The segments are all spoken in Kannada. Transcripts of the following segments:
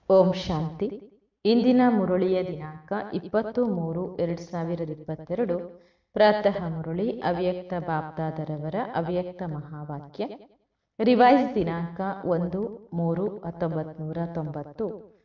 ಓಂ ಶಾಂತಿ ಇಂದಿನ ಮುರಳಿಯ ದಿನಾಂಕ ಇಪ್ಪತ್ತು ಮೂರು ಎರಡು ಸಾವಿರದ ಇಪ್ಪತ್ತೆರಡು ಪ್ರಾತಃ ಮುರಳಿ ಅವ್ಯಕ್ತ ಬಾಬ್ದಾದರವರ ಅವ್ಯಕ್ತ ಮಹಾವಾಕ್ಯ ರಿವೈಸ್ ದಿನಾಂಕ ಒಂದು ಮೂರು ಹತ್ತೊಂಬತ್ತು ನೂರ ತೊಂಬತ್ತು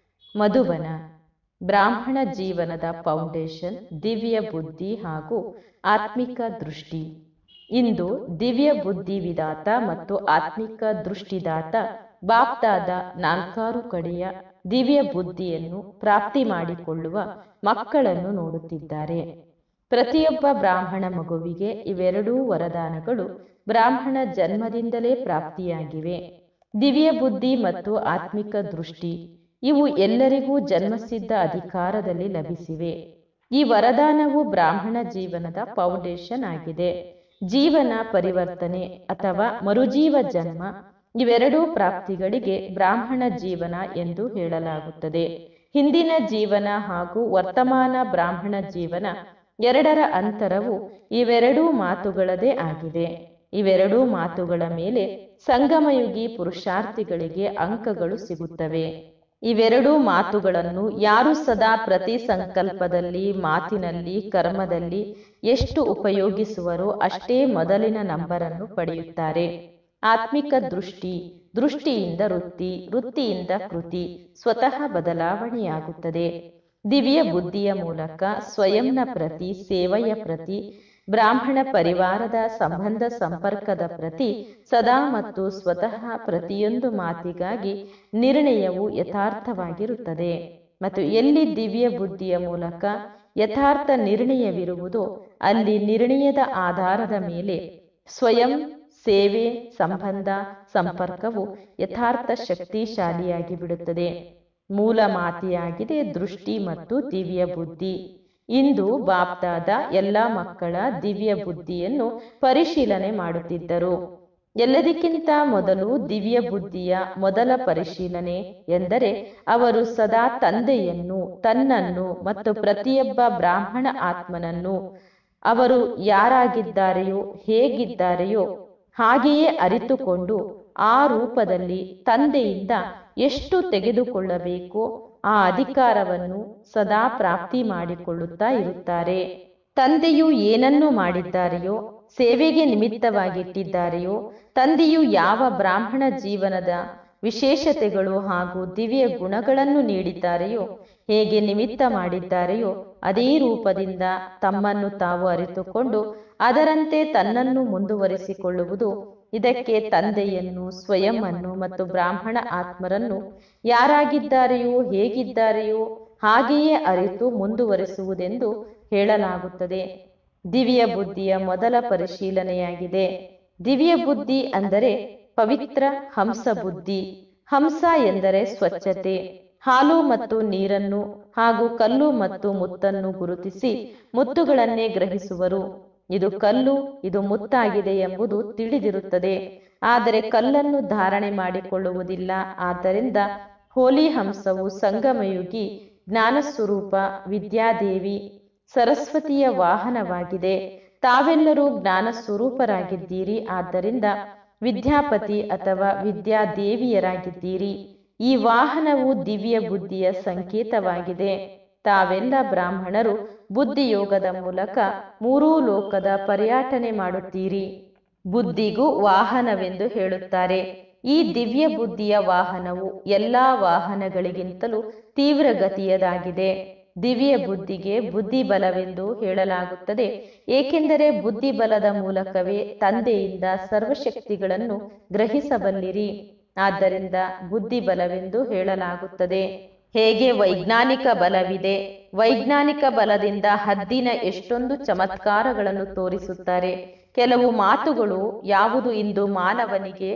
ಮಧುಬನ ಬ್ರಾಹ್ಮಣ ಜೀವನದ ಫೌಂಡೇಶನ್ ದಿವ್ಯ ಬುದ್ಧಿ ಹಾಗೂ ಆತ್ಮಿಕ ದೃಷ್ಟಿ ಇಂದು ದಿವ್ಯ ಬುದ್ಧಿ ವಿಧಾತ ಮತ್ತು ಆತ್ಮಿಕ ದೃಷ್ಟಿದಾತ ಬಾಪ್ದಾದ ನಾಲ್ಕಾರು ಕಡೆಯ ದಿವ್ಯ ಬುದ್ಧಿಯನ್ನು ಪ್ರಾಪ್ತಿ ಮಾಡಿಕೊಳ್ಳುವ ಮಕ್ಕಳನ್ನು ನೋಡುತ್ತಿದ್ದಾರೆ ಪ್ರತಿಯೊಬ್ಬ ಬ್ರಾಹ್ಮಣ ಮಗುವಿಗೆ ಇವೆರಡೂ ವರದಾನಗಳು ಬ್ರಾಹ್ಮಣ ಜನ್ಮದಿಂದಲೇ ಪ್ರಾಪ್ತಿಯಾಗಿವೆ ದಿವ್ಯ ಬುದ್ಧಿ ಮತ್ತು ಆತ್ಮಿಕ ದೃಷ್ಟಿ ಇವು ಎಲ್ಲರಿಗೂ ಜನ್ಮಸಿದ್ಧ ಅಧಿಕಾರದಲ್ಲಿ ಲಭಿಸಿವೆ ಈ ವರದಾನವು ಬ್ರಾಹ್ಮಣ ಜೀವನದ ಫೌಂಡೇಶನ್ ಆಗಿದೆ ಜೀವನ ಪರಿವರ್ತನೆ ಅಥವಾ ಮರುಜೀವ ಜನ್ಮ ಇವೆರಡೂ ಪ್ರಾಪ್ತಿಗಳಿಗೆ ಬ್ರಾಹ್ಮಣ ಜೀವನ ಎಂದು ಹೇಳಲಾಗುತ್ತದೆ ಹಿಂದಿನ ಜೀವನ ಹಾಗೂ ವರ್ತಮಾನ ಬ್ರಾಹ್ಮಣ ಜೀವನ ಎರಡರ ಅಂತರವು ಇವೆರಡೂ ಮಾತುಗಳದೇ ಆಗಿದೆ ಇವೆರಡೂ ಮಾತುಗಳ ಮೇಲೆ ಸಂಗಮಯುಗಿ ಪುರುಷಾರ್ಥಿಗಳಿಗೆ ಅಂಕಗಳು ಸಿಗುತ್ತವೆ ಇವೆರಡೂ ಮಾತುಗಳನ್ನು ಯಾರು ಸದಾ ಪ್ರತಿ ಸಂಕಲ್ಪದಲ್ಲಿ ಮಾತಿನಲ್ಲಿ ಕರ್ಮದಲ್ಲಿ ಎಷ್ಟು ಉಪಯೋಗಿಸುವರೋ ಅಷ್ಟೇ ಮೊದಲಿನ ನಂಬರನ್ನು ಪಡೆಯುತ್ತಾರೆ ಆತ್ಮಿಕ ದೃಷ್ಟಿ ದೃಷ್ಟಿಯಿಂದ ವೃತ್ತಿ ವೃತ್ತಿಯಿಂದ ಕೃತಿ ಸ್ವತಃ ಬದಲಾವಣೆಯಾಗುತ್ತದೆ ದಿವ್ಯ ಬುದ್ಧಿಯ ಮೂಲಕ ಸ್ವಯಂನ ಪ್ರತಿ ಸೇವೆಯ ಪ್ರತಿ ಬ್ರಾಹ್ಮಣ ಪರಿವಾರದ ಸಂಬಂಧ ಸಂಪರ್ಕದ ಪ್ರತಿ ಸದಾ ಮತ್ತು ಸ್ವತಃ ಪ್ರತಿಯೊಂದು ಮಾತಿಗಾಗಿ ನಿರ್ಣಯವು ಯಥಾರ್ಥವಾಗಿರುತ್ತದೆ ಮತ್ತು ಎಲ್ಲಿ ದಿವ್ಯ ಬುದ್ಧಿಯ ಮೂಲಕ ಯಥಾರ್ಥ ನಿರ್ಣಯವಿರುವುದೋ ಅಲ್ಲಿ ನಿರ್ಣಯದ ಆಧಾರದ ಮೇಲೆ ಸ್ವಯಂ ಸೇವೆ ಸಂಬಂಧ ಸಂಪರ್ಕವು ಯಥಾರ್ಥ ಶಕ್ತಿಶಾಲಿಯಾಗಿ ಬಿಡುತ್ತದೆ ಮೂಲ ಮಾತಿಯಾಗಿದೆ ದೃಷ್ಟಿ ಮತ್ತು ದಿವ್ಯ ಬುದ್ಧಿ ಇಂದು ಬಾಪ್ದಾದ ಎಲ್ಲ ಮಕ್ಕಳ ದಿವ್ಯ ಬುದ್ಧಿಯನ್ನು ಪರಿಶೀಲನೆ ಮಾಡುತ್ತಿದ್ದರು ಎಲ್ಲದಕ್ಕಿಂತ ಮೊದಲು ದಿವ್ಯ ಬುದ್ಧಿಯ ಮೊದಲ ಪರಿಶೀಲನೆ ಎಂದರೆ ಅವರು ಸದಾ ತಂದೆಯನ್ನು ತನ್ನನ್ನು ಮತ್ತು ಪ್ರತಿಯೊಬ್ಬ ಬ್ರಾಹ್ಮಣ ಆತ್ಮನನ್ನು ಅವರು ಯಾರಾಗಿದ್ದಾರೆಯೋ ಹೇಗಿದ್ದಾರೆಯೋ ಹಾಗೆಯೇ ಅರಿತುಕೊಂಡು ಆ ರೂಪದಲ್ಲಿ ತಂದೆಯಿಂದ ಎಷ್ಟು ತೆಗೆದುಕೊಳ್ಳಬೇಕೋ ಆ ಅಧಿಕಾರವನ್ನು ಸದಾ ಪ್ರಾಪ್ತಿ ಮಾಡಿಕೊಳ್ಳುತ್ತಾ ಇರುತ್ತಾರೆ ತಂದೆಯು ಏನನ್ನು ಮಾಡಿದ್ದಾರೆಯೋ ಸೇವೆಗೆ ನಿಮಿತ್ತವಾಗಿಟ್ಟಿದ್ದಾರೆಯೋ ತಂದೆಯು ಯಾವ ಬ್ರಾಹ್ಮಣ ಜೀವನದ ವಿಶೇಷತೆಗಳು ಹಾಗೂ ದಿವ್ಯ ಗುಣಗಳನ್ನು ನೀಡಿದ್ದಾರೆಯೋ ಹೇಗೆ ನಿಮಿತ್ತ ಮಾಡಿದ್ದಾರೆಯೋ ಅದೇ ರೂಪದಿಂದ ತಮ್ಮನ್ನು ತಾವು ಅರಿತುಕೊಂಡು ಅದರಂತೆ ತನ್ನನ್ನು ಮುಂದುವರಿಸಿಕೊಳ್ಳುವುದು ಇದಕ್ಕೆ ತಂದೆಯನ್ನು ಸ್ವಯಂ ಅನ್ನು ಮತ್ತು ಬ್ರಾಹ್ಮಣ ಆತ್ಮರನ್ನು ಯಾರಾಗಿದ್ದಾರೆಯೋ ಹೇಗಿದ್ದಾರೆಯೋ ಹಾಗೆಯೇ ಅರಿತು ಮುಂದುವರಿಸುವುದೆಂದು ಹೇಳಲಾಗುತ್ತದೆ ದಿವ್ಯ ಬುದ್ಧಿಯ ಮೊದಲ ಪರಿಶೀಲನೆಯಾಗಿದೆ ದಿವ್ಯ ಬುದ್ಧಿ ಅಂದರೆ ಪವಿತ್ರ ಹಂಸ ಬುದ್ಧಿ ಹಂಸ ಎಂದರೆ ಸ್ವಚ್ಛತೆ ಹಾಲು ಮತ್ತು ನೀರನ್ನು ಹಾಗೂ ಕಲ್ಲು ಮತ್ತು ಮುತ್ತನ್ನು ಗುರುತಿಸಿ ಮುತ್ತುಗಳನ್ನೇ ಗ್ರಹಿಸುವರು ಇದು ಕಲ್ಲು ಇದು ಮುತ್ತಾಗಿದೆ ಎಂಬುದು ತಿಳಿದಿರುತ್ತದೆ ಆದರೆ ಕಲ್ಲನ್ನು ಧಾರಣೆ ಮಾಡಿಕೊಳ್ಳುವುದಿಲ್ಲ ಆದ್ದರಿಂದ ಹೋಲಿ ಹಂಸವು ಸಂಗಮಯುಗಿ ಜ್ಞಾನಸ್ವರೂಪ ವಿದ್ಯಾದೇವಿ ಸರಸ್ವತಿಯ ವಾಹನವಾಗಿದೆ ತಾವೆಲ್ಲರೂ ಜ್ಞಾನ ಸ್ವರೂಪರಾಗಿದ್ದೀರಿ ಆದ್ದರಿಂದ ವಿದ್ಯಾಪತಿ ಅಥವಾ ವಿದ್ಯಾದೇವಿಯರಾಗಿದ್ದೀರಿ ಈ ವಾಹನವು ದಿವ್ಯ ಬುದ್ಧಿಯ ಸಂಕೇತವಾಗಿದೆ ತಾವೆಲ್ಲ ಬ್ರಾಹ್ಮಣರು ಬುದ್ಧಿಯೋಗದ ಮೂಲಕ ಮೂರೂ ಲೋಕದ ಪರ್ಯಟನೆ ಮಾಡುತ್ತೀರಿ ಬುದ್ಧಿಗೂ ವಾಹನವೆಂದು ಹೇಳುತ್ತಾರೆ ಈ ದಿವ್ಯ ಬುದ್ಧಿಯ ವಾಹನವು ಎಲ್ಲಾ ವಾಹನಗಳಿಗಿಂತಲೂ ತೀವ್ರಗತಿಯದಾಗಿದೆ ದಿವ್ಯ ಬುದ್ಧಿಗೆ ಬುದ್ಧಿ ಬಲವೆಂದು ಹೇಳಲಾಗುತ್ತದೆ ಏಕೆಂದರೆ ಬುದ್ಧಿ ಬಲದ ಮೂಲಕವೇ ತಂದೆಯಿಂದ ಸರ್ವಶಕ್ತಿಗಳನ್ನು ಗ್ರಹಿಸಬಲ್ಲಿರಿ ಆದ್ದರಿಂದ ಬುದ್ಧಿ ಬಲವೆಂದು ಹೇಳಲಾಗುತ್ತದೆ ಹೇಗೆ ವೈಜ್ಞಾನಿಕ ಬಲವಿದೆ ವೈಜ್ಞಾನಿಕ ಬಲದಿಂದ ಹದ್ದಿನ ಎಷ್ಟೊಂದು ಚಮತ್ಕಾರಗಳನ್ನು ತೋರಿಸುತ್ತಾರೆ ಕೆಲವು ಮಾತುಗಳು ಯಾವುದು ಇಂದು ಮಾನವನಿಗೆ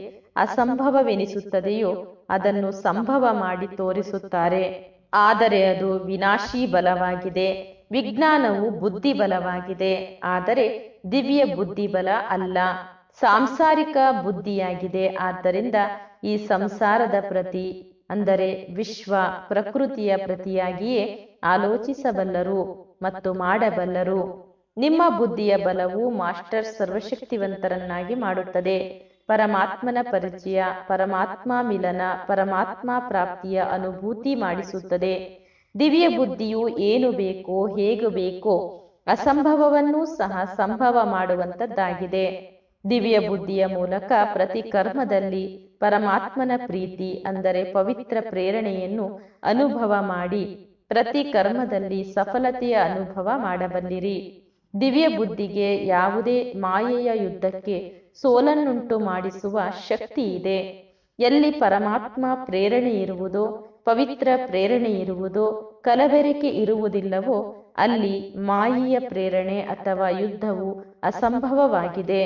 ಅಸಂಭವವೆನಿಸುತ್ತದೆಯೋ ಅದನ್ನು ಸಂಭವ ಮಾಡಿ ತೋರಿಸುತ್ತಾರೆ ಆದರೆ ಅದು ವಿನಾಶಿ ಬಲವಾಗಿದೆ ವಿಜ್ಞಾನವು ಬುದ್ಧಿ ಬಲವಾಗಿದೆ ಆದರೆ ದಿವ್ಯ ಬುದ್ಧಿ ಬಲ ಅಲ್ಲ ಸಾಂಸಾರಿಕ ಬುದ್ಧಿಯಾಗಿದೆ ಆದ್ದರಿಂದ ಈ ಸಂಸಾರದ ಪ್ರತಿ ಅಂದರೆ ವಿಶ್ವ ಪ್ರಕೃತಿಯ ಪ್ರತಿಯಾಗಿಯೇ ಆಲೋಚಿಸಬಲ್ಲರು ಮತ್ತು ಮಾಡಬಲ್ಲರು ನಿಮ್ಮ ಬುದ್ಧಿಯ ಬಲವು ಮಾಸ್ಟರ್ ಸರ್ವಶಕ್ತಿವಂತರನ್ನಾಗಿ ಮಾಡುತ್ತದೆ ಪರಮಾತ್ಮನ ಪರಿಚಯ ಪರಮಾತ್ಮ ಮಿಲನ ಪರಮಾತ್ಮ ಪ್ರಾಪ್ತಿಯ ಅನುಭೂತಿ ಮಾಡಿಸುತ್ತದೆ ದಿವ್ಯ ಬುದ್ಧಿಯು ಏನು ಬೇಕೋ ಹೇಗೆ ಬೇಕೋ ಅಸಂಭವವನ್ನೂ ಸಹ ಸಂಭವ ಮಾಡುವಂತದ್ದಾಗಿದೆ ದಿವ್ಯ ಬುದ್ಧಿಯ ಮೂಲಕ ಪ್ರತಿ ಕರ್ಮದಲ್ಲಿ ಪರಮಾತ್ಮನ ಪ್ರೀತಿ ಅಂದರೆ ಪವಿತ್ರ ಪ್ರೇರಣೆಯನ್ನು ಅನುಭವ ಮಾಡಿ ಪ್ರತಿ ಕರ್ಮದಲ್ಲಿ ಸಫಲತೆಯ ಅನುಭವ ಮಾಡಬಲ್ಲಿರಿ ದಿವ್ಯ ಬುದ್ಧಿಗೆ ಯಾವುದೇ ಮಾಯೆಯ ಯುದ್ಧಕ್ಕೆ ಸೋಲನ್ನುಂಟು ಮಾಡಿಸುವ ಶಕ್ತಿ ಇದೆ ಎಲ್ಲಿ ಪರಮಾತ್ಮ ಪ್ರೇರಣೆ ಇರುವುದೋ ಪವಿತ್ರ ಪ್ರೇರಣೆ ಇರುವುದೋ ಕಲಬೆರಕೆ ಇರುವುದಿಲ್ಲವೋ ಅಲ್ಲಿ ಮಾಯೆಯ ಪ್ರೇರಣೆ ಅಥವಾ ಯುದ್ಧವು ಅಸಂಭವವಾಗಿದೆ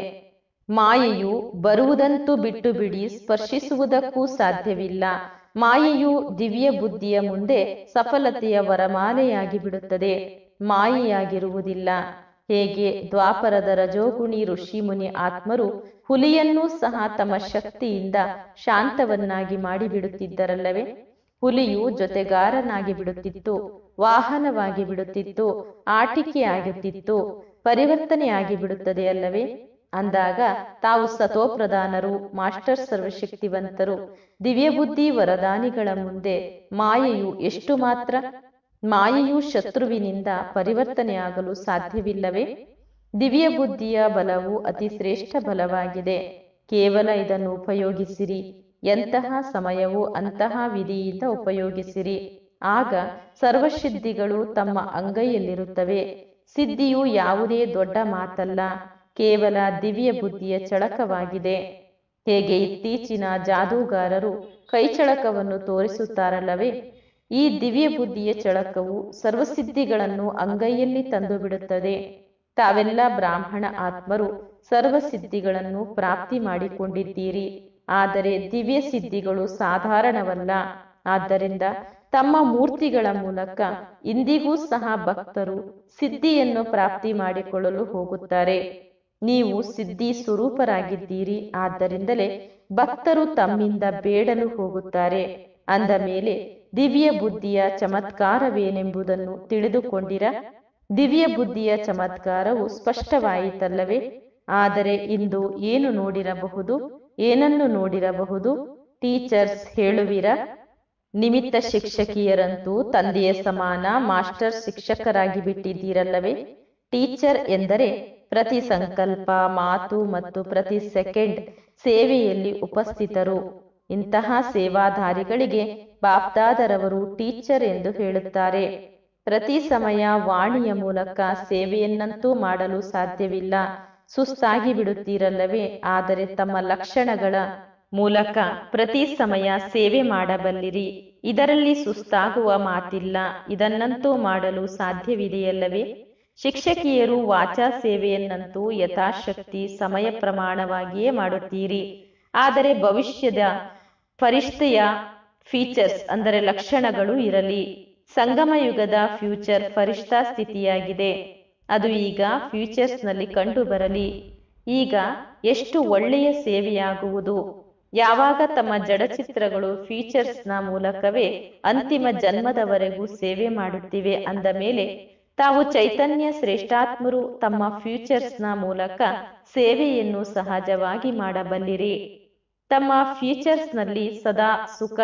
ಮಾಯೆಯು ಬರುವುದಂತೂ ಬಿಟ್ಟು ಬಿಡಿ ಸ್ಪರ್ಶಿಸುವುದಕ್ಕೂ ಸಾಧ್ಯವಿಲ್ಲ ಮಾಯೆಯು ದಿವ್ಯ ಬುದ್ಧಿಯ ಮುಂದೆ ಸಫಲತೆಯ ವರಮಾಲೆಯಾಗಿ ಬಿಡುತ್ತದೆ ಮಾಯೆಯಾಗಿರುವುದಿಲ್ಲ ಹೇಗೆ ದ್ವಾಪರದ ರಜೋಗುಣಿ ಋಷಿಮುನಿ ಆತ್ಮರು ಹುಲಿಯನ್ನೂ ಸಹ ತಮ್ಮ ಶಕ್ತಿಯಿಂದ ಶಾಂತವನ್ನಾಗಿ ಮಾಡಿಬಿಡುತ್ತಿದ್ದರಲ್ಲವೇ ಹುಲಿಯು ಜೊತೆಗಾರನಾಗಿ ಬಿಡುತ್ತಿತ್ತು ವಾಹನವಾಗಿ ಬಿಡುತ್ತಿತ್ತು ಆಟಿಕೆಯಾಗುತ್ತಿತ್ತು ಪರಿವರ್ತನೆಯಾಗಿ ಬಿಡುತ್ತದೆ ಅಲ್ಲವೇ ಅಂದಾಗ ತಾವು ಸತೋಪ್ರಧಾನರು ಮಾಸ್ಟರ್ ಸರ್ವಶಕ್ತಿವಂತರು ದಿವ್ಯ ಬುದ್ಧಿ ವರದಾನಿಗಳ ಮುಂದೆ ಮಾಯೆಯು ಎಷ್ಟು ಮಾತ್ರ ಮಾಯೆಯು ಶತ್ರುವಿನಿಂದ ಪರಿವರ್ತನೆಯಾಗಲು ಸಾಧ್ಯವಿಲ್ಲವೇ ದಿವ್ಯ ಬುದ್ಧಿಯ ಬಲವು ಅತಿ ಶ್ರೇಷ್ಠ ಬಲವಾಗಿದೆ ಕೇವಲ ಇದನ್ನು ಉಪಯೋಗಿಸಿರಿ ಎಂತಹ ಸಮಯವೂ ಅಂತಹ ವಿಧಿಯಿಂದ ಉಪಯೋಗಿಸಿರಿ ಆಗ ಸರ್ವಸಿದ್ಧಿಗಳು ತಮ್ಮ ಅಂಗೈಯಲ್ಲಿರುತ್ತವೆ ಸಿದ್ಧಿಯು ಯಾವುದೇ ದೊಡ್ಡ ಮಾತಲ್ಲ ಕೇವಲ ದಿವ್ಯ ಬುದ್ಧಿಯ ಚಳಕವಾಗಿದೆ ಹೇಗೆ ಇತ್ತೀಚಿನ ಜಾದೂಗಾರರು ಕೈಚಳಕವನ್ನು ತೋರಿಸುತ್ತಾರಲ್ಲವೇ ಈ ದಿವ್ಯ ಬುದ್ಧಿಯ ಚಳಕವು ಸರ್ವಸಿದ್ಧಿಗಳನ್ನು ಅಂಗೈಯಲ್ಲಿ ತಂದು ಬಿಡುತ್ತದೆ ತಾವೆಲ್ಲ ಬ್ರಾಹ್ಮಣ ಆತ್ಮರು ಸರ್ವಸಿದ್ಧಿಗಳನ್ನು ಪ್ರಾಪ್ತಿ ಮಾಡಿಕೊಂಡಿದ್ದೀರಿ ಆದರೆ ದಿವ್ಯ ಸಿದ್ಧಿಗಳು ಸಾಧಾರಣವಲ್ಲ ಆದ್ದರಿಂದ ತಮ್ಮ ಮೂರ್ತಿಗಳ ಮೂಲಕ ಇಂದಿಗೂ ಸಹ ಭಕ್ತರು ಸಿದ್ಧಿಯನ್ನು ಪ್ರಾಪ್ತಿ ಮಾಡಿಕೊಳ್ಳಲು ಹೋಗುತ್ತಾರೆ ನೀವು ಸಿದ್ಧಿ ಸ್ವರೂಪರಾಗಿದ್ದೀರಿ ಆದ್ದರಿಂದಲೇ ಭಕ್ತರು ತಮ್ಮಿಂದ ಬೇಡಲು ಹೋಗುತ್ತಾರೆ ಅಂದ ಮೇಲೆ ದಿವ್ಯ ಬುದ್ಧಿಯ ಚಮತ್ಕಾರವೇನೆಂಬುದನ್ನು ತಿಳಿದುಕೊಂಡಿರ ದಿವ್ಯ ಬುದ್ಧಿಯ ಚಮತ್ಕಾರವು ಸ್ಪಷ್ಟವಾಯಿತಲ್ಲವೇ ಆದರೆ ಇಂದು ಏನು ನೋಡಿರಬಹುದು ಏನನ್ನು ನೋಡಿರಬಹುದು ಟೀಚರ್ಸ್ ಹೇಳುವಿರ ನಿಮಿತ್ತ ಶಿಕ್ಷಕಿಯರಂತೂ ತಂದೆಯ ಸಮಾನ ಮಾಸ್ಟರ್ ಶಿಕ್ಷಕರಾಗಿ ಬಿಟ್ಟಿದ್ದೀರಲ್ಲವೇ ಟೀಚರ್ ಎಂದರೆ ಪ್ರತಿ ಸಂಕಲ್ಪ ಮಾತು ಮತ್ತು ಪ್ರತಿ ಸೆಕೆಂಡ್ ಸೇವೆಯಲ್ಲಿ ಉಪಸ್ಥಿತರು ಇಂತಹ ಸೇವಾಧಾರಿಗಳಿಗೆ ಬಾಪ್ದಾದರವರು ಟೀಚರ್ ಎಂದು ಹೇಳುತ್ತಾರೆ ಪ್ರತಿ ಸಮಯ ವಾಣಿಯ ಮೂಲಕ ಸೇವೆಯನ್ನಂತೂ ಮಾಡಲು ಸಾಧ್ಯವಿಲ್ಲ ಸುಸ್ತಾಗಿ ಬಿಡುತ್ತೀರಲ್ಲವೇ ಆದರೆ ತಮ್ಮ ಲಕ್ಷಣಗಳ ಮೂಲಕ ಪ್ರತಿ ಸಮಯ ಸೇವೆ ಮಾಡಬಲ್ಲಿರಿ ಇದರಲ್ಲಿ ಸುಸ್ತಾಗುವ ಮಾತಿಲ್ಲ ಇದನ್ನಂತೂ ಮಾಡಲು ಸಾಧ್ಯವಿದೆಯಲ್ಲವೇ ಶಿಕ್ಷಕಿಯರು ವಾಚಾ ಸೇವೆಯನ್ನಂತೂ ಯಥಾಶಕ್ತಿ ಸಮಯ ಪ್ರಮಾಣವಾಗಿಯೇ ಮಾಡುತ್ತೀರಿ ಆದರೆ ಭವಿಷ್ಯದ ಫರಿಷ್ಠೆಯ ಫೀಚರ್ಸ್ ಅಂದರೆ ಲಕ್ಷಣಗಳು ಇರಲಿ ಸಂಗಮ ಯುಗದ ಫ್ಯೂಚರ್ ಫರಿಷ್ಠಾ ಸ್ಥಿತಿಯಾಗಿದೆ ಅದು ಈಗ ಫ್ಯೂಚರ್ಸ್ನಲ್ಲಿ ಕಂಡು ಬರಲಿ ಈಗ ಎಷ್ಟು ಒಳ್ಳೆಯ ಸೇವೆಯಾಗುವುದು ಯಾವಾಗ ತಮ್ಮ ಜಡಚಿತ್ರಗಳು ಫೀಚರ್ಸ್ನ ಮೂಲಕವೇ ಅಂತಿಮ ಜನ್ಮದವರೆಗೂ ಸೇವೆ ಮಾಡುತ್ತಿವೆ ಅಂದ ಮೇಲೆ ತಾವು ಚೈತನ್ಯ ಶ್ರೇಷ್ಠಾತ್ಮರು ತಮ್ಮ ಫ್ಯೂಚರ್ಸ್ನ ಮೂಲಕ ಸೇವೆಯನ್ನು ಸಹಜವಾಗಿ ಮಾಡಬಲ್ಲಿರಿ ತಮ್ಮ ಫ್ಯೂಚರ್ಸ್ನಲ್ಲಿ ಸದಾ ಸುಖ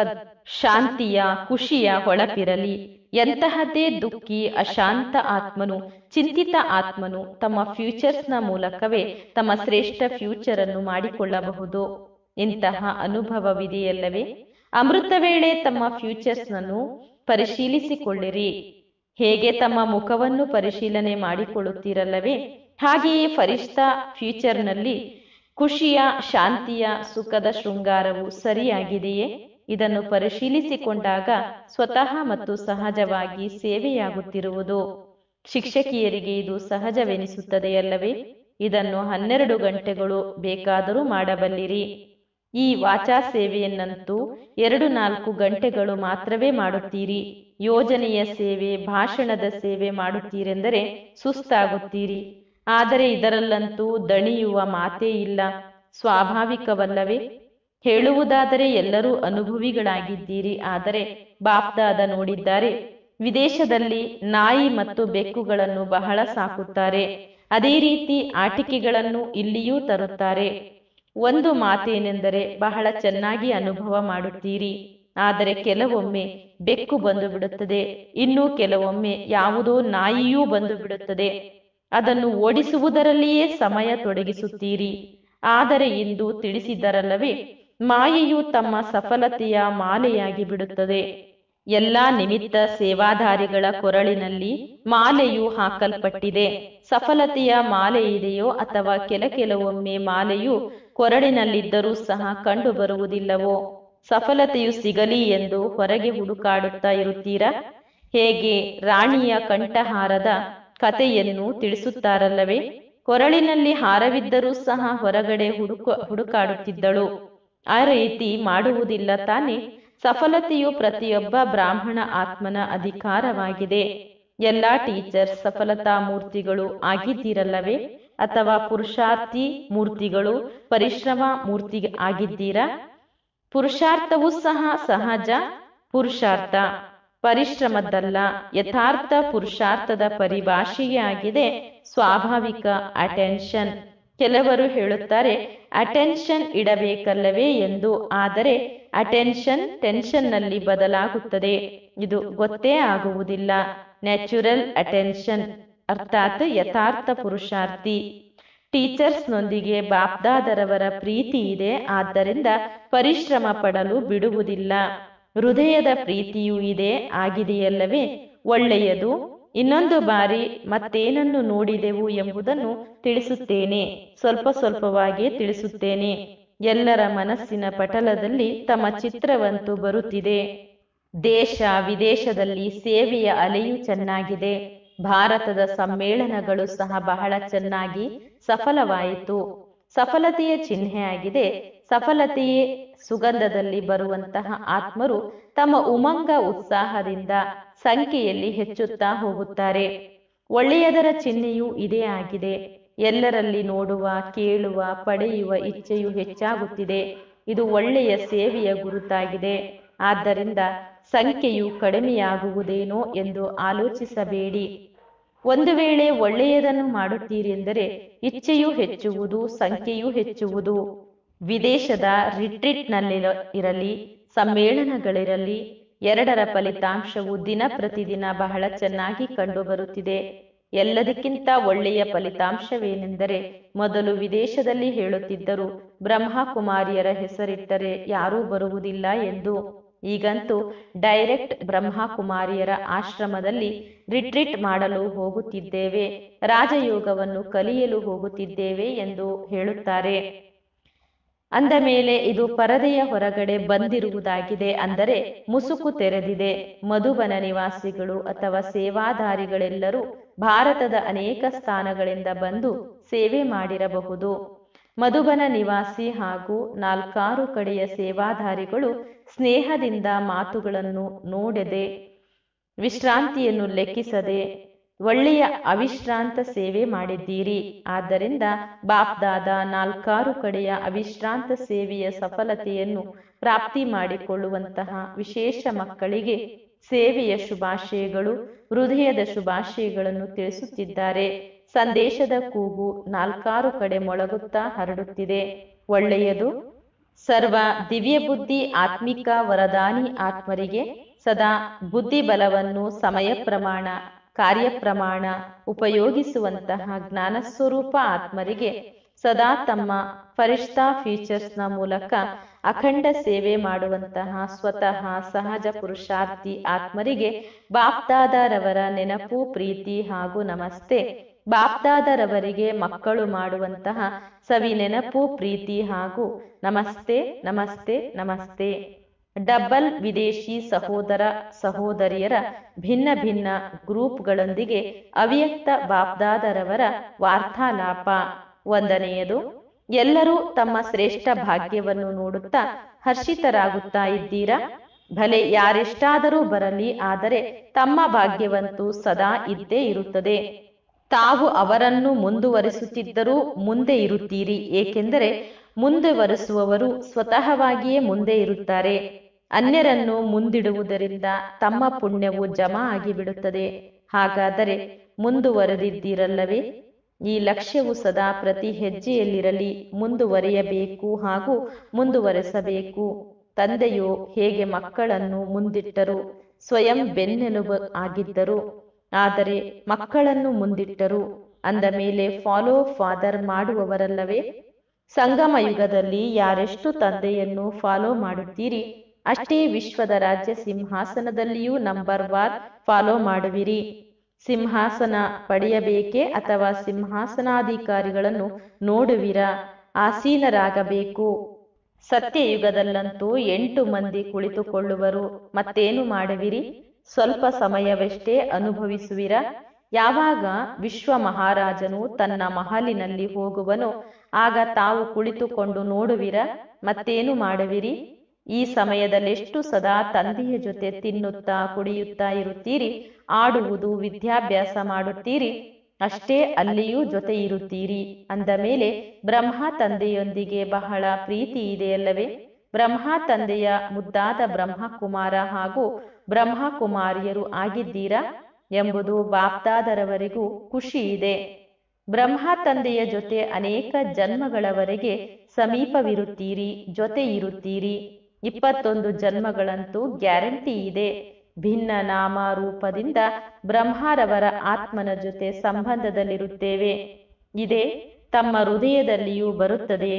ಶಾಂತಿಯ ಖುಷಿಯ ಹೊಳಪಿರಲಿ ಎಂತಹದ್ದೇ ದುಃಖಿ ಅಶಾಂತ ಆತ್ಮನು ಚಿಂತಿತ ಆತ್ಮನು ತಮ್ಮ ಫ್ಯೂಚರ್ಸ್ನ ಮೂಲಕವೇ ತಮ್ಮ ಶ್ರೇಷ್ಠ ಫ್ಯೂಚರ್ ಅನ್ನು ಮಾಡಿಕೊಳ್ಳಬಹುದು ಇಂತಹ ಅನುಭವವಿದೆಯಲ್ಲವೇ ಅಮೃತ ವೇಳೆ ತಮ್ಮ ಫ್ಯೂಚರ್ಸ್ನನ್ನು ಪರಿಶೀಲಿಸಿಕೊಳ್ಳಿರಿ ಹೇಗೆ ತಮ್ಮ ಮುಖವನ್ನು ಪರಿಶೀಲನೆ ಮಾಡಿಕೊಳ್ಳುತ್ತೀರಲ್ಲವೇ ಹಾಗೆಯೇ ಫರಿಷ್ಠ ಫ್ಯೂಚರ್ನಲ್ಲಿ ಖುಷಿಯ ಶಾಂತಿಯ ಸುಖದ ಶೃಂಗಾರವು ಸರಿಯಾಗಿದೆಯೇ ಇದನ್ನು ಪರಿಶೀಲಿಸಿಕೊಂಡಾಗ ಸ್ವತಃ ಮತ್ತು ಸಹಜವಾಗಿ ಸೇವೆಯಾಗುತ್ತಿರುವುದು ಶಿಕ್ಷಕಿಯರಿಗೆ ಇದು ಸಹಜವೆನಿಸುತ್ತದೆಯಲ್ಲವೇ ಇದನ್ನು ಹನ್ನೆರಡು ಗಂಟೆಗಳು ಬೇಕಾದರೂ ಮಾಡಬಲ್ಲಿರಿ ಈ ವಾಚಾ ಸೇವೆಯನ್ನಂತೂ ಎರಡು ನಾಲ್ಕು ಗಂಟೆಗಳು ಮಾತ್ರವೇ ಮಾಡುತ್ತೀರಿ ಯೋಜನೆಯ ಸೇವೆ ಭಾಷಣದ ಸೇವೆ ಮಾಡುತ್ತೀರೆಂದರೆ ಸುಸ್ತಾಗುತ್ತೀರಿ ಆದರೆ ಇದರಲ್ಲಂತೂ ದಣಿಯುವ ಮಾತೇ ಇಲ್ಲ ಸ್ವಾಭಾವಿಕವಲ್ಲವೇ ಹೇಳುವುದಾದರೆ ಎಲ್ಲರೂ ಅನುಭವಿಗಳಾಗಿದ್ದೀರಿ ಆದರೆ ಬಾಪ್ದಾದ ನೋಡಿದ್ದಾರೆ ವಿದೇಶದಲ್ಲಿ ನಾಯಿ ಮತ್ತು ಬೆಕ್ಕುಗಳನ್ನು ಬಹಳ ಸಾಕುತ್ತಾರೆ ಅದೇ ರೀತಿ ಆಟಿಕೆಗಳನ್ನು ಇಲ್ಲಿಯೂ ತರುತ್ತಾರೆ ಒಂದು ಮಾತೇನೆಂದರೆ ಬಹಳ ಚೆನ್ನಾಗಿ ಅನುಭವ ಮಾಡುತ್ತೀರಿ ಆದರೆ ಕೆಲವೊಮ್ಮೆ ಬೆಕ್ಕು ಬಂದು ಬಿಡುತ್ತದೆ ಇನ್ನು ಕೆಲವೊಮ್ಮೆ ಯಾವುದೋ ನಾಯಿಯೂ ಬಂದು ಬಿಡುತ್ತದೆ ಅದನ್ನು ಓಡಿಸುವುದರಲ್ಲಿಯೇ ಸಮಯ ತೊಡಗಿಸುತ್ತೀರಿ ಆದರೆ ಇಂದು ತಿಳಿಸಿದರಲ್ಲವೇ ಮಾಯೆಯು ತಮ್ಮ ಸಫಲತೆಯ ಮಾಲೆಯಾಗಿ ಬಿಡುತ್ತದೆ ಎಲ್ಲಾ ನಿಮಿತ್ತ ಸೇವಾಧಾರಿಗಳ ಕೊರಳಿನಲ್ಲಿ ಮಾಲೆಯು ಹಾಕಲ್ಪಟ್ಟಿದೆ ಸಫಲತೆಯ ಮಾಲೆ ಇದೆಯೋ ಅಥವಾ ಕೆಲ ಕೆಲವೊಮ್ಮೆ ಮಾಲೆಯು ಕೊರಳಿನಲ್ಲಿದ್ದರೂ ಸಹ ಕಂಡು ಬರುವುದಿಲ್ಲವೋ ಸಫಲತೆಯು ಸಿಗಲಿ ಎಂದು ಹೊರಗೆ ಹುಡುಕಾಡುತ್ತಾ ಇರುತ್ತೀರಾ ಹೇಗೆ ರಾಣಿಯ ಕಂಠಹಾರದ ಕಥೆಯನ್ನು ತಿಳಿಸುತ್ತಾರಲ್ಲವೇ ಕೊರಳಿನಲ್ಲಿ ಹಾರವಿದ್ದರೂ ಸಹ ಹೊರಗಡೆ ಹುಡುಕ ಹುಡುಕಾಡುತ್ತಿದ್ದಳು ಆ ರೀತಿ ಮಾಡುವುದಿಲ್ಲ ತಾನೆ ಸಫಲತೆಯು ಪ್ರತಿಯೊಬ್ಬ ಬ್ರಾಹ್ಮಣ ಆತ್ಮನ ಅಧಿಕಾರವಾಗಿದೆ ಎಲ್ಲಾ ಟೀಚರ್ಸ್ ಸಫಲತಾ ಮೂರ್ತಿಗಳು ಆಗಿದ್ದೀರಲ್ಲವೇ ಅಥವಾ ಪುರುಷಾರ್ಥಿ ಮೂರ್ತಿಗಳು ಪರಿಶ್ರಮ ಮೂರ್ತಿ ಆಗಿದ್ದೀರಾ ಪುರುಷಾರ್ಥವೂ ಸಹ ಸಹಜ ಪುರುಷಾರ್ಥ ಪರಿಶ್ರಮದಲ್ಲ ಯಥಾರ್ಥ ಪುರುಷಾರ್ಥದ ಪರಿಭಾಷೆಯೇ ಆಗಿದೆ ಸ್ವಾಭಾವಿಕ ಅಟೆನ್ಷನ್ ಕೆಲವರು ಹೇಳುತ್ತಾರೆ ಅಟೆನ್ಷನ್ ಇಡಬೇಕಲ್ಲವೇ ಎಂದು ಆದರೆ ಅಟೆನ್ಷನ್ ಟೆನ್ಷನ್ನಲ್ಲಿ ಬದಲಾಗುತ್ತದೆ ಇದು ಗೊತ್ತೇ ಆಗುವುದಿಲ್ಲ ನ್ಯಾಚುರಲ್ ಅಟೆನ್ಷನ್ ಅರ್ಥಾತ್ ಯಥಾರ್ಥ ಪುರುಷಾರ್ಥಿ ಟೀಚರ್ಸ್ನೊಂದಿಗೆ ಬಾಪ್ದಾದರವರ ಪ್ರೀತಿ ಇದೆ ಆದ್ದರಿಂದ ಪರಿಶ್ರಮ ಪಡಲು ಬಿಡುವುದಿಲ್ಲ ಹೃದಯದ ಪ್ರೀತಿಯೂ ಇದೆ ಆಗಿದೆಯಲ್ಲವೇ ಒಳ್ಳೆಯದು ಇನ್ನೊಂದು ಬಾರಿ ಮತ್ತೇನನ್ನು ನೋಡಿದೆವು ಎಂಬುದನ್ನು ತಿಳಿಸುತ್ತೇನೆ ಸ್ವಲ್ಪ ಸ್ವಲ್ಪವಾಗಿ ತಿಳಿಸುತ್ತೇನೆ ಎಲ್ಲರ ಮನಸ್ಸಿನ ಪಟಲದಲ್ಲಿ ತಮ್ಮ ಚಿತ್ರವಂತೂ ಬರುತ್ತಿದೆ ದೇಶ ವಿದೇಶದಲ್ಲಿ ಸೇವೆಯ ಅಲೆಯೂ ಚೆನ್ನಾಗಿದೆ ಭಾರತದ ಸಮ್ಮೇಳನಗಳು ಸಹ ಬಹಳ ಚೆನ್ನಾಗಿ ಸಫಲವಾಯಿತು ಸಫಲತೆಯ ಚಿಹ್ನೆಯಾಗಿದೆ ಸಫಲತೆಯೇ ಸುಗಂಧದಲ್ಲಿ ಬರುವಂತಹ ಆತ್ಮರು ತಮ್ಮ ಉಮಂಗ ಉತ್ಸಾಹದಿಂದ ಸಂಖ್ಯೆಯಲ್ಲಿ ಹೆಚ್ಚುತ್ತಾ ಹೋಗುತ್ತಾರೆ ಒಳ್ಳೆಯದರ ಚಿಹ್ನೆಯೂ ಇದೇ ಆಗಿದೆ ಎಲ್ಲರಲ್ಲಿ ನೋಡುವ ಕೇಳುವ ಪಡೆಯುವ ಇಚ್ಛೆಯು ಹೆಚ್ಚಾಗುತ್ತಿದೆ ಇದು ಒಳ್ಳೆಯ ಸೇವೆಯ ಗುರುತಾಗಿದೆ ಆದ್ದರಿಂದ ಸಂಖ್ಯೆಯು ಕಡಿಮೆಯಾಗುವುದೇನೋ ಎಂದು ಆಲೋಚಿಸಬೇಡಿ ಒಂದು ವೇಳೆ ಒಳ್ಳೆಯದನ್ನು ಮಾಡುತ್ತೀರಿ ಎಂದರೆ ಇಚ್ಛೆಯೂ ಹೆಚ್ಚುವುದು ಸಂಖ್ಯೆಯೂ ಹೆಚ್ಚುವುದು ವಿದೇಶದ ರಿಟ್ರೀಟ್ನಲ್ಲಿ ಇರಲಿ ಸಮ್ಮೇಳನಗಳಿರಲಿ ಎರಡರ ಫಲಿತಾಂಶವು ದಿನ ಪ್ರತಿದಿನ ಬಹಳ ಚೆನ್ನಾಗಿ ಕಂಡುಬರುತ್ತಿದೆ ಎಲ್ಲದಕ್ಕಿಂತ ಒಳ್ಳೆಯ ಫಲಿತಾಂಶವೇನೆಂದರೆ ಮೊದಲು ವಿದೇಶದಲ್ಲಿ ಹೇಳುತ್ತಿದ್ದರು ಬ್ರಹ್ಮಕುಮಾರಿಯರ ಹೆಸರಿಟ್ಟರೆ ಯಾರೂ ಬರುವುದಿಲ್ಲ ಎಂದು ಈಗಂತೂ ಡೈರೆಕ್ಟ್ ಬ್ರಹ್ಮಕುಮಾರಿಯರ ಆಶ್ರಮದಲ್ಲಿ ರಿಟ್ರೀಟ್ ಮಾಡಲು ಹೋಗುತ್ತಿದ್ದೇವೆ ರಾಜಯೋಗವನ್ನು ಕಲಿಯಲು ಹೋಗುತ್ತಿದ್ದೇವೆ ಎಂದು ಹೇಳುತ್ತಾರೆ ಅಂದ ಮೇಲೆ ಇದು ಪರದೆಯ ಹೊರಗಡೆ ಬಂದಿರುವುದಾಗಿದೆ ಅಂದರೆ ಮುಸುಕು ತೆರೆದಿದೆ ಮಧುಬನ ನಿವಾಸಿಗಳು ಅಥವಾ ಸೇವಾಧಾರಿಗಳೆಲ್ಲರೂ ಭಾರತದ ಅನೇಕ ಸ್ಥಾನಗಳಿಂದ ಬಂದು ಸೇವೆ ಮಾಡಿರಬಹುದು ಮಧುಬನ ನಿವಾಸಿ ಹಾಗೂ ನಾಲ್ಕಾರು ಕಡೆಯ ಸೇವಾಧಾರಿಗಳು ಸ್ನೇಹದಿಂದ ಮಾತುಗಳನ್ನು ನೋಡದೆ ವಿಶ್ರಾಂತಿಯನ್ನು ಲೆಕ್ಕಿಸದೆ ಒಳ್ಳೆಯ ಅವಿಶ್ರಾಂತ ಸೇವೆ ಮಾಡಿದ್ದೀರಿ ಆದ್ದರಿಂದ ಬಾಪ್ದಾದ ನಾಲ್ಕಾರು ಕಡೆಯ ಅವಿಶ್ರಾಂತ ಸೇವೆಯ ಸಫಲತೆಯನ್ನು ಪ್ರಾಪ್ತಿ ಮಾಡಿಕೊಳ್ಳುವಂತಹ ವಿಶೇಷ ಮಕ್ಕಳಿಗೆ ಸೇವೆಯ ಶುಭಾಶಯಗಳು ಹೃದಯದ ಶುಭಾಶಯಗಳನ್ನು ತಿಳಿಸುತ್ತಿದ್ದಾರೆ ಸಂದೇಶದ ಕೂಗು ನಾಲ್ಕಾರು ಕಡೆ ಮೊಳಗುತ್ತಾ ಹರಡುತ್ತಿದೆ ಒಳ್ಳೆಯದು ಸರ್ವ ದಿವ್ಯ ಬುದ್ಧಿ ಆತ್ಮಿಕ ವರದಾನಿ ಆತ್ಮರಿಗೆ ಸದಾ ಬುದ್ಧಿ ಬಲವನ್ನು ಸಮಯ ಪ್ರಮಾಣ ಕಾರ್ಯಪ್ರಮಾಣ ಉಪಯೋಗಿಸುವಂತಹ ಜ್ಞಾನಸ್ವರೂಪ ಆತ್ಮರಿಗೆ ಸದಾ ತಮ್ಮ ಫರಿಷ್ಠಾ ಫೀಚರ್ಸ್ನ ಮೂಲಕ ಅಖಂಡ ಸೇವೆ ಮಾಡುವಂತಹ ಸ್ವತಃ ಸಹಜ ಪುರುಷಾರ್ಥಿ ಆತ್ಮರಿಗೆ ಬಾಪ್ದಾದರವರ ನೆನಪು ಪ್ರೀತಿ ಹಾಗೂ ನಮಸ್ತೆ ಬಾಪ್ದಾದರವರಿಗೆ ಮಕ್ಕಳು ಮಾಡುವಂತಹ ಸವಿ ನೆನಪು ಪ್ರೀತಿ ಹಾಗೂ ನಮಸ್ತೆ ನಮಸ್ತೆ ನಮಸ್ತೆ ಡಬ್ಬಲ್ ವಿದೇಶಿ ಸಹೋದರ ಸಹೋದರಿಯರ ಭಿನ್ನ ಭಿನ್ನ ಗ್ರೂಪ್ಗಳೊಂದಿಗೆ ಅವ್ಯಕ್ತ ಬಾಪ್ದಾದರವರ ವಾರ್ತಾಲಾಪ ಒಂದನೆಯದು ಎಲ್ಲರೂ ತಮ್ಮ ಶ್ರೇಷ್ಠ ಭಾಗ್ಯವನ್ನು ನೋಡುತ್ತಾ ಹರ್ಷಿತರಾಗುತ್ತಾ ಇದ್ದೀರಾ ಭಲೆ ಯಾರೆಷ್ಟಾದರೂ ಬರಲಿ ಆದರೆ ತಮ್ಮ ಭಾಗ್ಯವಂತೂ ಸದಾ ಇದ್ದೇ ಇರುತ್ತದೆ ತಾವು ಅವರನ್ನು ಮುಂದುವರಿಸುತ್ತಿದ್ದರೂ ಮುಂದೆ ಇರುತ್ತೀರಿ ಏಕೆಂದರೆ ಮುಂದುವರಿಸುವವರು ಸ್ವತಃವಾಗಿಯೇ ಮುಂದೆ ಇರುತ್ತಾರೆ ಅನ್ಯರನ್ನು ಮುಂದಿಡುವುದರಿಂದ ತಮ್ಮ ಪುಣ್ಯವು ಜಮಾ ಆಗಿಬಿಡುತ್ತದೆ ಹಾಗಾದರೆ ಮುಂದುವರೆದಿದ್ದೀರಲ್ಲವೇ ಈ ಲಕ್ಷ್ಯವು ಸದಾ ಪ್ರತಿ ಹೆಜ್ಜೆಯಲ್ಲಿರಲಿ ಮುಂದುವರಿಯಬೇಕು ಹಾಗೂ ಮುಂದುವರೆಸಬೇಕು ತಂದೆಯು ಹೇಗೆ ಮಕ್ಕಳನ್ನು ಮುಂದಿಟ್ಟರು ಸ್ವಯಂ ಬೆನ್ನೆಲುಬು ಆಗಿದ್ದರು ಆದರೆ ಮಕ್ಕಳನ್ನು ಮುಂದಿಟ್ಟರು ಅಂದ ಮೇಲೆ ಫಾಲೋ ಫಾದರ್ ಮಾಡುವವರಲ್ಲವೇ ಸಂಗಮ ಯುಗದಲ್ಲಿ ಯಾರೆಷ್ಟು ತಂದೆಯನ್ನು ಫಾಲೋ ಮಾಡುತ್ತೀರಿ ಅಷ್ಟೇ ವಿಶ್ವದ ರಾಜ್ಯ ಸಿಂಹಾಸನದಲ್ಲಿಯೂ ನಂಬರ್ ವಾರ್ ಫಾಲೋ ಮಾಡುವಿರಿ ಸಿಂಹಾಸನ ಪಡೆಯಬೇಕೇ ಅಥವಾ ಸಿಂಹಾಸನಾಧಿಕಾರಿಗಳನ್ನು ನೋಡುವಿರಾ ಆಸೀನರಾಗಬೇಕು ಸತ್ಯಯುಗದಲ್ಲಂತೂ ಎಂಟು ಮಂದಿ ಕುಳಿತುಕೊಳ್ಳುವರು ಮತ್ತೇನು ಮಾಡುವಿರಿ ಸ್ವಲ್ಪ ಸಮಯವಷ್ಟೇ ಅನುಭವಿಸುವಿರಾ ಯಾವಾಗ ವಿಶ್ವ ಮಹಾರಾಜನು ತನ್ನ ಮಹಲಿನಲ್ಲಿ ಹೋಗುವನೋ ಆಗ ತಾವು ಕುಳಿತುಕೊಂಡು ನೋಡುವಿರಾ ಮತ್ತೇನು ಮಾಡುವಿರಿ ಈ ಸಮಯದಲ್ಲೆಷ್ಟು ಸದಾ ತಂದೆಯ ಜೊತೆ ತಿನ್ನುತ್ತಾ ಕುಡಿಯುತ್ತಾ ಇರುತ್ತೀರಿ ಆಡುವುದು ವಿದ್ಯಾಭ್ಯಾಸ ಮಾಡುತ್ತೀರಿ ಅಷ್ಟೇ ಅಲ್ಲಿಯೂ ಜೊತೆ ಇರುತ್ತೀರಿ ಅಂದ ಮೇಲೆ ಬ್ರಹ್ಮ ತಂದೆಯೊಂದಿಗೆ ಬಹಳ ಪ್ರೀತಿ ಇದೆಯಲ್ಲವೇ ಬ್ರಹ್ಮ ತಂದೆಯ ಮುದ್ದಾದ ಬ್ರಹ್ಮಕುಮಾರ ಹಾಗೂ ಬ್ರಹ್ಮಕುಮಾರಿಯರು ಆಗಿದ್ದೀರಾ ಎಂಬುದು ಬಾಪ್ದಾದರವರೆಗೂ ಖುಷಿ ಇದೆ ಬ್ರಹ್ಮ ತಂದೆಯ ಜೊತೆ ಅನೇಕ ಜನ್ಮಗಳವರೆಗೆ ಸಮೀಪವಿರುತ್ತೀರಿ ಜೊತೆ ಇರುತ್ತೀರಿ ಇಪ್ಪತ್ತೊಂದು ಜನ್ಮಗಳಂತೂ ಗ್ಯಾರಂಟಿ ಇದೆ ಭಿನ್ನ ನಾಮ ರೂಪದಿಂದ ಬ್ರಹ್ಮರವರ ಆತ್ಮನ ಜೊತೆ ಸಂಬಂಧದಲ್ಲಿರುತ್ತೇವೆ ಇದೇ ತಮ್ಮ ಹೃದಯದಲ್ಲಿಯೂ ಬರುತ್ತದೆ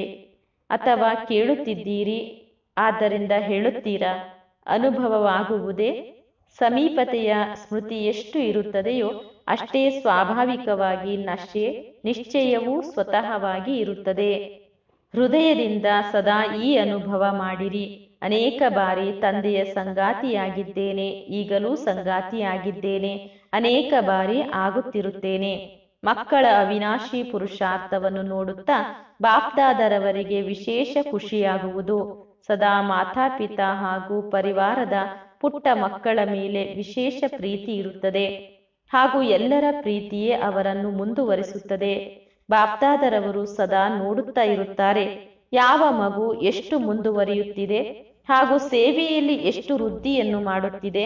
ಅಥವಾ ಕೇಳುತ್ತಿದ್ದೀರಿ ಆದ್ದರಿಂದ ಹೇಳುತ್ತೀರಾ ಅನುಭವವಾಗುವುದೇ ಸಮೀಪತೆಯ ಸ್ಮೃತಿ ಎಷ್ಟು ಇರುತ್ತದೆಯೋ ಅಷ್ಟೇ ಸ್ವಾಭಾವಿಕವಾಗಿ ನಶೆ ನಿಶ್ಚಯವೂ ಸ್ವತಃವಾಗಿ ಇರುತ್ತದೆ ಹೃದಯದಿಂದ ಸದಾ ಈ ಅನುಭವ ಮಾಡಿರಿ ಅನೇಕ ಬಾರಿ ತಂದೆಯ ಸಂಗಾತಿಯಾಗಿದ್ದೇನೆ ಈಗಲೂ ಸಂಗಾತಿಯಾಗಿದ್ದೇನೆ ಅನೇಕ ಬಾರಿ ಆಗುತ್ತಿರುತ್ತೇನೆ ಮಕ್ಕಳ ಅವಿನಾಶಿ ಪುರುಷಾರ್ಥವನ್ನು ನೋಡುತ್ತಾ ಬಾಪ್ದಾದರವರಿಗೆ ವಿಶೇಷ ಖುಷಿಯಾಗುವುದು ಸದಾ ಮಾತಾಪಿತಾ ಹಾಗೂ ಪರಿವಾರದ ಪುಟ್ಟ ಮಕ್ಕಳ ಮೇಲೆ ವಿಶೇಷ ಪ್ರೀತಿ ಇರುತ್ತದೆ ಹಾಗೂ ಎಲ್ಲರ ಪ್ರೀತಿಯೇ ಅವರನ್ನು ಮುಂದುವರಿಸುತ್ತದೆ ಬಾಪ್ದಾದರವರು ಸದಾ ನೋಡುತ್ತಾ ಇರುತ್ತಾರೆ ಯಾವ ಮಗು ಎಷ್ಟು ಮುಂದುವರಿಯುತ್ತಿದೆ ಹಾಗೂ ಸೇವೆಯಲ್ಲಿ ಎಷ್ಟು ವೃದ್ಧಿಯನ್ನು ಮಾಡುತ್ತಿದೆ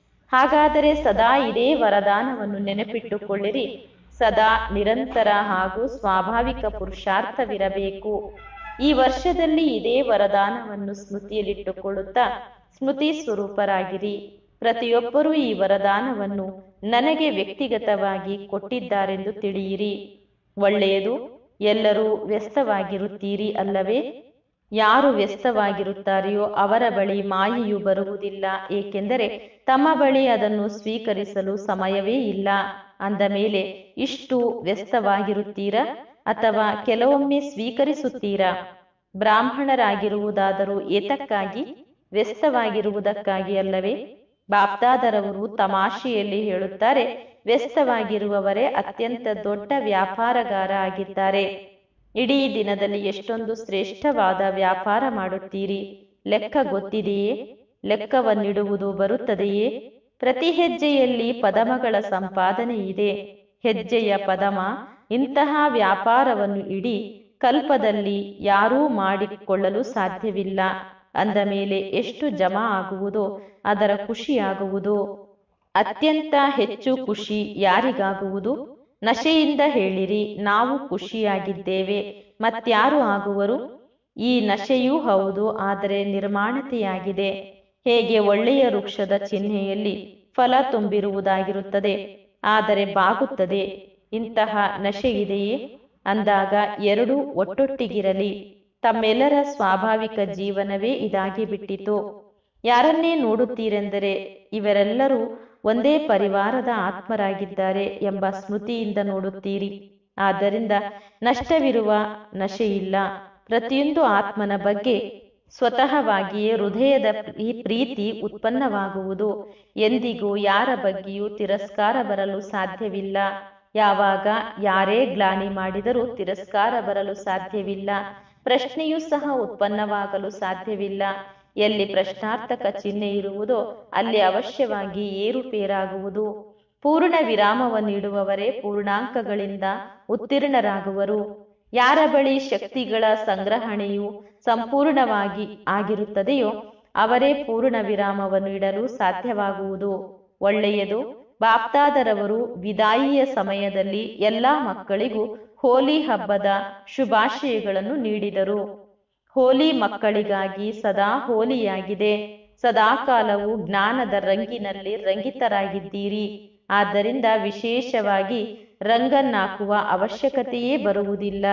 ಹಾಗಾದರೆ ಸದಾ ಇದೇ ವರದಾನವನ್ನು ನೆನಪಿಟ್ಟುಕೊಳ್ಳಿರಿ ಸದಾ ನಿರಂತರ ಹಾಗೂ ಸ್ವಾಭಾವಿಕ ಪುರುಷಾರ್ಥವಿರಬೇಕು ಈ ವರ್ಷದಲ್ಲಿ ಇದೇ ವರದಾನವನ್ನು ಸ್ಮೃತಿಯಲ್ಲಿಟ್ಟುಕೊಳ್ಳುತ್ತಾ ಸ್ಮೃತಿ ಸ್ವರೂಪರಾಗಿರಿ ಪ್ರತಿಯೊಬ್ಬರೂ ಈ ವರದಾನವನ್ನು ನನಗೆ ವ್ಯಕ್ತಿಗತವಾಗಿ ಕೊಟ್ಟಿದ್ದಾರೆಂದು ತಿಳಿಯಿರಿ ಒಳ್ಳೆಯದು ಎಲ್ಲರೂ ವ್ಯಸ್ತವಾಗಿರುತ್ತೀರಿ ಅಲ್ಲವೇ ಯಾರು ವ್ಯಸ್ತವಾಗಿರುತ್ತಾರೆಯೋ ಅವರ ಬಳಿ ಮಾಯೆಯು ಬರುವುದಿಲ್ಲ ಏಕೆಂದರೆ ತಮ್ಮ ಬಳಿ ಅದನ್ನು ಸ್ವೀಕರಿಸಲು ಸಮಯವೇ ಇಲ್ಲ ಅಂದ ಮೇಲೆ ಇಷ್ಟು ವ್ಯಸ್ತವಾಗಿರುತ್ತೀರಾ ಅಥವಾ ಕೆಲವೊಮ್ಮೆ ಸ್ವೀಕರಿಸುತ್ತೀರಾ ಬ್ರಾಹ್ಮಣರಾಗಿರುವುದಾದರೂ ಏತಕ್ಕಾಗಿ ವ್ಯಸ್ತವಾಗಿರುವುದಕ್ಕಾಗಿ ಅಲ್ಲವೇ ಬಾಪ್ದಾದರವರು ತಮಾಷೆಯಲ್ಲಿ ಹೇಳುತ್ತಾರೆ ವ್ಯಸ್ತವಾಗಿರುವವರೇ ಅತ್ಯಂತ ದೊಡ್ಡ ವ್ಯಾಪಾರಗಾರ ಆಗಿದ್ದಾರೆ ಇಡೀ ದಿನದಲ್ಲಿ ಎಷ್ಟೊಂದು ಶ್ರೇಷ್ಠವಾದ ವ್ಯಾಪಾರ ಮಾಡುತ್ತೀರಿ ಲೆಕ್ಕ ಗೊತ್ತಿದೆಯೇ ಲೆಕ್ಕವನ್ನಿಡುವುದು ಬರುತ್ತದೆಯೇ ಪ್ರತಿ ಹೆಜ್ಜೆಯಲ್ಲಿ ಪದಮಗಳ ಸಂಪಾದನೆ ಇದೆ ಹೆಜ್ಜೆಯ ಪದಮ ಇಂತಹ ವ್ಯಾಪಾರವನ್ನು ಇಡೀ ಕಲ್ಪದಲ್ಲಿ ಯಾರೂ ಮಾಡಿಕೊಳ್ಳಲು ಸಾಧ್ಯವಿಲ್ಲ ಅಂದ ಮೇಲೆ ಎಷ್ಟು ಜಮಾ ಆಗುವುದೋ ಅದರ ಖುಷಿಯಾಗುವುದು ಅತ್ಯಂತ ಹೆಚ್ಚು ಖುಷಿ ಯಾರಿಗಾಗುವುದು ನಶೆಯಿಂದ ಹೇಳಿರಿ ನಾವು ಖುಷಿಯಾಗಿದ್ದೇವೆ ಮತ್ಯಾರು ಆಗುವರು ಈ ನಶೆಯೂ ಹೌದು ಆದರೆ ನಿರ್ಮಾಣತೆಯಾಗಿದೆ ಹೇಗೆ ಒಳ್ಳೆಯ ವೃಕ್ಷದ ಚಿಹ್ನೆಯಲ್ಲಿ ಫಲ ತುಂಬಿರುವುದಾಗಿರುತ್ತದೆ ಆದರೆ ಬಾಗುತ್ತದೆ ಇಂತಹ ನಶೆ ಇದೆಯೇ ಅಂದಾಗ ಎರಡೂ ಒಟ್ಟೊಟ್ಟಿಗಿರಲಿ ತಮ್ಮೆಲ್ಲರ ಸ್ವಾಭಾವಿಕ ಜೀವನವೇ ಇದಾಗಿ ಬಿಟ್ಟಿತು ಯಾರನ್ನೇ ನೋಡುತ್ತೀರೆಂದರೆ ಇವರೆಲ್ಲರೂ ಒಂದೇ ಪರಿವಾರದ ಆತ್ಮರಾಗಿದ್ದಾರೆ ಎಂಬ ಸ್ಮೃತಿಯಿಂದ ನೋಡುತ್ತೀರಿ ಆದ್ದರಿಂದ ನಷ್ಟವಿರುವ ನಶೆಯಿಲ್ಲ ಪ್ರತಿಯೊಂದು ಆತ್ಮನ ಬಗ್ಗೆ ಸ್ವತಃವಾಗಿಯೇ ಹೃದಯದ ಈ ಪ್ರೀತಿ ಉತ್ಪನ್ನವಾಗುವುದು ಎಂದಿಗೂ ಯಾರ ಬಗ್ಗೆಯೂ ತಿರಸ್ಕಾರ ಬರಲು ಸಾಧ್ಯವಿಲ್ಲ ಯಾವಾಗ ಯಾರೇ ಗ್ಲಾನಿ ಮಾಡಿದರೂ ತಿರಸ್ಕಾರ ಬರಲು ಸಾಧ್ಯವಿಲ್ಲ ಪ್ರಶ್ನೆಯೂ ಸಹ ಉತ್ಪನ್ನವಾಗಲು ಸಾಧ್ಯವಿಲ್ಲ ಎಲ್ಲಿ ಪ್ರಶ್ನಾರ್ಥಕ ಚಿಹ್ನೆ ಇರುವುದೋ ಅಲ್ಲಿ ಅವಶ್ಯವಾಗಿ ಏರುಪೇರಾಗುವುದು ಪೂರ್ಣ ವಿರಾಮವನ್ನಿಡುವವರೇ ಪೂರ್ಣಾಂಕಗಳಿಂದ ಉತ್ತೀರ್ಣರಾಗುವರು ಯಾರ ಬಳಿ ಶಕ್ತಿಗಳ ಸಂಗ್ರಹಣೆಯು ಸಂಪೂರ್ಣವಾಗಿ ಆಗಿರುತ್ತದೆಯೋ ಅವರೇ ಪೂರ್ಣ ವಿರಾಮವನ್ನು ಇಡಲು ಸಾಧ್ಯವಾಗುವುದು ಒಳ್ಳೆಯದು ಬಾಪ್ತಾದರವರು ವಿದಾಯಿಯ ಸಮಯದಲ್ಲಿ ಎಲ್ಲಾ ಮಕ್ಕಳಿಗೂ ಹೋಲಿ ಹಬ್ಬದ ಶುಭಾಶಯಗಳನ್ನು ನೀಡಿದರು ಹೋಲಿ ಮಕ್ಕಳಿಗಾಗಿ ಸದಾ ಹೋಲಿಯಾಗಿದೆ ಸದಾಕಾಲವು ಜ್ಞಾನದ ರಂಗಿನಲ್ಲಿ ರಂಗಿತರಾಗಿದ್ದೀರಿ ಆದ್ದರಿಂದ ವಿಶೇಷವಾಗಿ ರಂಗನ್ನಾಕುವ ಅವಶ್ಯಕತೆಯೇ ಬರುವುದಿಲ್ಲ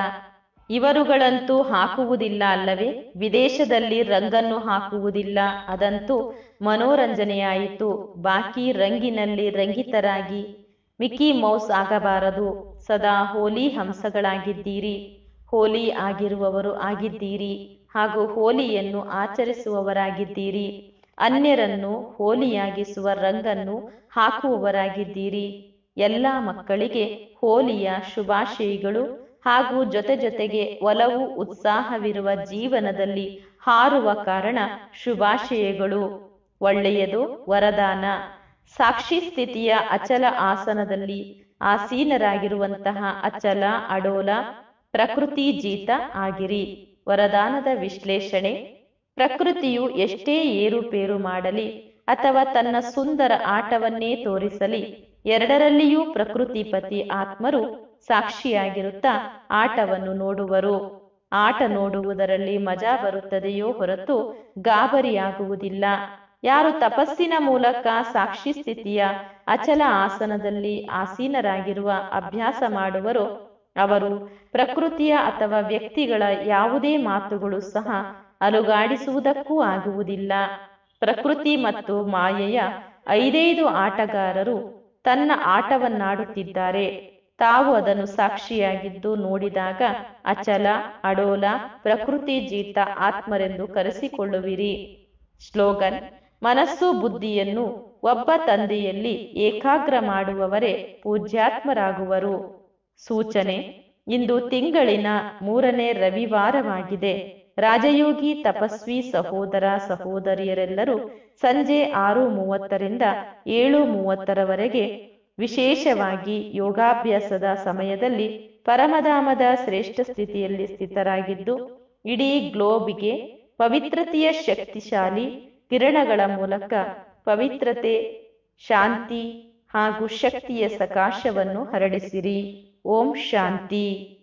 ಇವರುಗಳಂತೂ ಹಾಕುವುದಿಲ್ಲ ಅಲ್ಲವೇ ವಿದೇಶದಲ್ಲಿ ರಂಗನ್ನು ಹಾಕುವುದಿಲ್ಲ ಅದಂತೂ ಮನೋರಂಜನೆಯಾಯಿತು ಬಾಕಿ ರಂಗಿನಲ್ಲಿ ರಂಗಿತರಾಗಿ ಮಿಕ್ಕಿ ಮೌಸ್ ಆಗಬಾರದು ಸದಾ ಹೋಲಿ ಹಂಸಗಳಾಗಿದ್ದೀರಿ ಹೋಲಿ ಆಗಿರುವವರು ಆಗಿದ್ದೀರಿ ಹಾಗೂ ಹೋಲಿಯನ್ನು ಆಚರಿಸುವವರಾಗಿದ್ದೀರಿ ಅನ್ಯರನ್ನು ಹೋಲಿಯಾಗಿಸುವ ರಂಗನ್ನು ಹಾಕುವವರಾಗಿದ್ದೀರಿ ಎಲ್ಲ ಮಕ್ಕಳಿಗೆ ಹೋಲಿಯ ಶುಭಾಶಯಗಳು ಹಾಗೂ ಜೊತೆ ಜೊತೆಗೆ ಒಲವು ಉತ್ಸಾಹವಿರುವ ಜೀವನದಲ್ಲಿ ಹಾರುವ ಕಾರಣ ಶುಭಾಶಯಗಳು ಒಳ್ಳೆಯದು ವರದಾನ ಸಾಕ್ಷಿ ಸ್ಥಿತಿಯ ಅಚಲ ಆಸನದಲ್ಲಿ ಆಸೀನರಾಗಿರುವಂತಹ ಅಚಲ ಅಡೋಲ ಪ್ರಕೃತಿ ಜೀತ ಆಗಿರಿ ವರದಾನದ ವಿಶ್ಲೇಷಣೆ ಪ್ರಕೃತಿಯು ಎಷ್ಟೇ ಏರುಪೇರು ಮಾಡಲಿ ಅಥವಾ ತನ್ನ ಸುಂದರ ಆಟವನ್ನೇ ತೋರಿಸಲಿ ಎರಡರಲ್ಲಿಯೂ ಪ್ರಕೃತಿಪತಿ ಆತ್ಮರು ಸಾಕ್ಷಿಯಾಗಿರುತ್ತಾ ಆಟವನ್ನು ನೋಡುವರು ಆಟ ನೋಡುವುದರಲ್ಲಿ ಮಜಾ ಬರುತ್ತದೆಯೋ ಹೊರತು ಗಾಬರಿಯಾಗುವುದಿಲ್ಲ ಯಾರು ತಪಸ್ಸಿನ ಮೂಲಕ ಸಾಕ್ಷಿ ಸ್ಥಿತಿಯ ಅಚಲ ಆಸನದಲ್ಲಿ ಆಸೀನರಾಗಿರುವ ಅಭ್ಯಾಸ ಮಾಡುವರೋ ಅವರು ಪ್ರಕೃತಿಯ ಅಥವಾ ವ್ಯಕ್ತಿಗಳ ಯಾವುದೇ ಮಾತುಗಳು ಸಹ ಅಲುಗಾಡಿಸುವುದಕ್ಕೂ ಆಗುವುದಿಲ್ಲ ಪ್ರಕೃತಿ ಮತ್ತು ಮಾಯೆಯ ಐದೈದು ಆಟಗಾರರು ತನ್ನ ಆಟವನ್ನಾಡುತ್ತಿದ್ದಾರೆ ತಾವು ಅದನ್ನು ಸಾಕ್ಷಿಯಾಗಿದ್ದು ನೋಡಿದಾಗ ಅಚಲ ಅಡೋಲ ಪ್ರಕೃತಿ ಜೀತ ಆತ್ಮರೆಂದು ಕರೆಸಿಕೊಳ್ಳುವಿರಿ ಸ್ಲೋಗನ್ ಮನಸ್ಸು ಬುದ್ಧಿಯನ್ನು ಒಬ್ಬ ತಂದೆಯಲ್ಲಿ ಏಕಾಗ್ರ ಮಾಡುವವರೇ ಪೂಜ್ಯಾತ್ಮರಾಗುವರು ಸೂಚನೆ ಇಂದು ತಿಂಗಳಿನ ಮೂರನೇ ರವಿವಾರವಾಗಿದೆ ರಾಜಯೋಗಿ ತಪಸ್ವಿ ಸಹೋದರ ಸಹೋದರಿಯರೆಲ್ಲರೂ ಸಂಜೆ ಆರು ಮೂವತ್ತರಿಂದ ಏಳು ಮೂವತ್ತರವರೆಗೆ ವಿಶೇಷವಾಗಿ ಯೋಗಾಭ್ಯಾಸದ ಸಮಯದಲ್ಲಿ ಪರಮಧಾಮದ ಶ್ರೇಷ್ಠ ಸ್ಥಿತಿಯಲ್ಲಿ ಸ್ಥಿತರಾಗಿದ್ದು ಇಡೀ ಗ್ಲೋಬಿಗೆ ಪವಿತ್ರತೆಯ ಶಕ್ತಿಶಾಲಿ ಕಿರಣಗಳ ಮೂಲಕ ಪವಿತ್ರತೆ ಶಾಂತಿ ಹಾಗೂ ಶಕ್ತಿಯ ಸಕಾಶವನ್ನು ಹರಡಿಸಿರಿ ಓಂ ಶಾಂತಿ